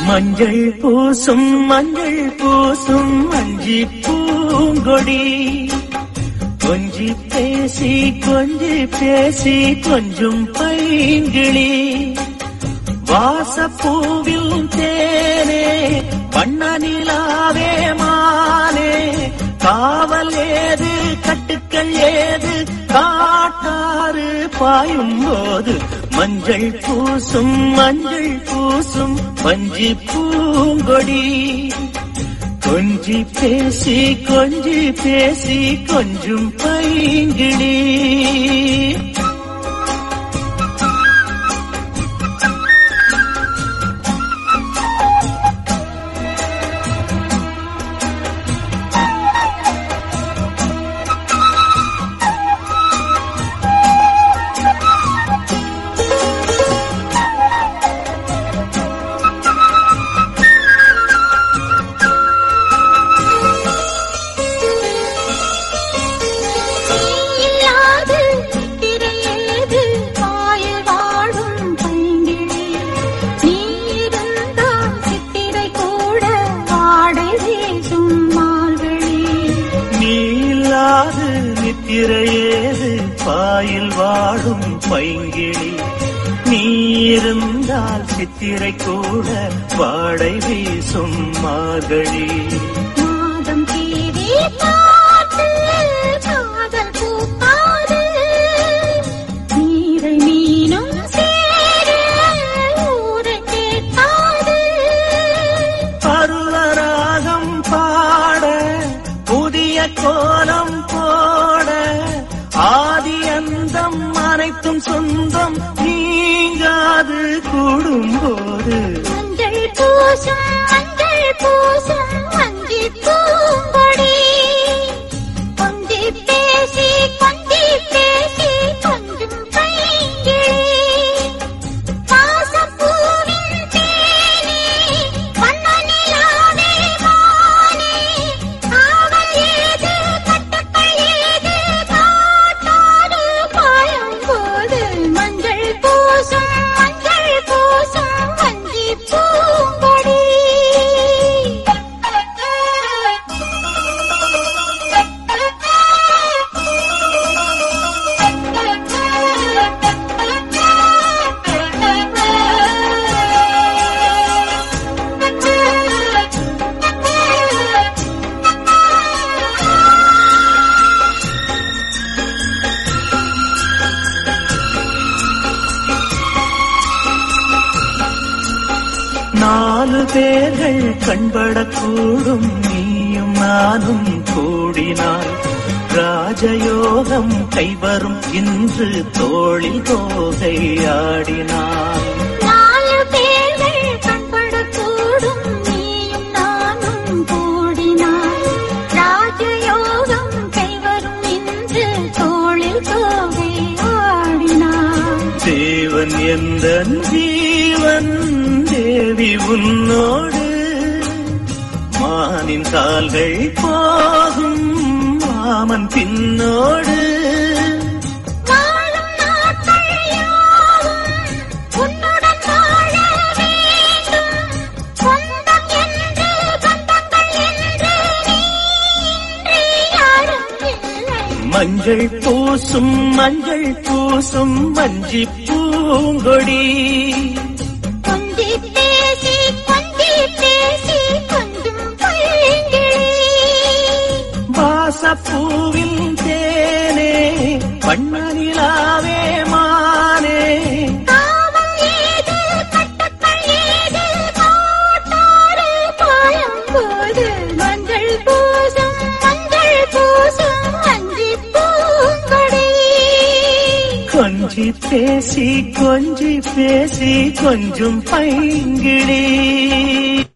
மஞ்சள் பூசும் மஞ்சள் பூசும் மஞ்சி பூங்கொடி கொஞ்சி பேசி கொஞ்சி பேசி கொஞ்சம் பைங்கிளி வாசப்பூவில் தேனே வண்ண நிலாவே மானே காவல் ஏது கட்டுக்கள் ஏது காட்டாறு பாயும் போது மஞ்சள் பூசும் மஞ்சள் பூசும் பஞ்சி பூங்கொடி கொஞ்சி பேசி கொஞ்சி பேசி கொஞ்சம் பைங்கிளி இல்லாது திரையேது வாயில் வாழும் பைங்கிளி நீ இருந்தால் சித்திரை கூட வாடை வீசும் மால்வெளி நீ இல்லாது நித்திரையேது பாயில் வாடும் பைங்கிளி நீ இருந்தால் சித்திரை கூட வாடை வீசும் மார்கழி மாதம் தேடி பார்த்து காதல் பூக்காது நீரை மீனும் சேர ஊரை கேட்காது பருவராகம் பாட புதிய கோலம் போட ஆதி அந்தம் அனைத்தும் சொந்தம் நீங்காது கூடும்போது மஞ்சள் பூசும் மஞ்சள் பூசும் மஞ்சி பூங்கொடி கொஞ்சி பேசி கொஞ்சி பேசி கொஞ்சம் பைங்கிளி பாசப்பூவின் தேனே வண்ண நிலாவே வானே காவல் ஏது கட்டுக்கள் ஏது காட்டாது பாயும் போது மஞ்சள் பூசும் மஞ்சள் பூசும் வஞ்சி பூங்கொடி நாலு பேர்கள் கண்படக்கூடும் நீயும் நானும் கூடினாய் ராஜயோகம் கைவரும் இன்று தோளில் தோகை ஆடினாய் நாலு பேர்கள் கண்படக்கூடும் நீயும் நானும் கூடினாய் ராஜயோகம் கைவரும் இன்று தோளில் தோகை ஆடினாய் தேவன் எந்த ஜீவன் தேவி உன்னோடு மானின் கால்கள் போகும் மாமன் பின்னோடு வாழும் நாட்கள் யாவும் உன்னுடன் வாழ வேண்டும் சொந்தம் என்று பந்தங்கள் என்று நீ இன்றி யாரும் இல்லை மஞ்சள் பூசும் மஞ்சள் பூசும் மஞ்சி பூங்கொடி கொஞ்சி பேசி கொஞ்சி பேசி கொஞ்சம் பைங்கிளி வாசப்பூவில் தேனே வண்ண நிலாவே மானே காவல் ஏது கட்டுக்கள் ஏது காட்டாறு பாயும் போது மஞ்சள் பூசும் மஞ்சள் பூசும் அஞ்சி பூங்கொடி கொஞ்சி பேசி கொஞ்சி பேசி கொஞ்சம் பைங்கிளி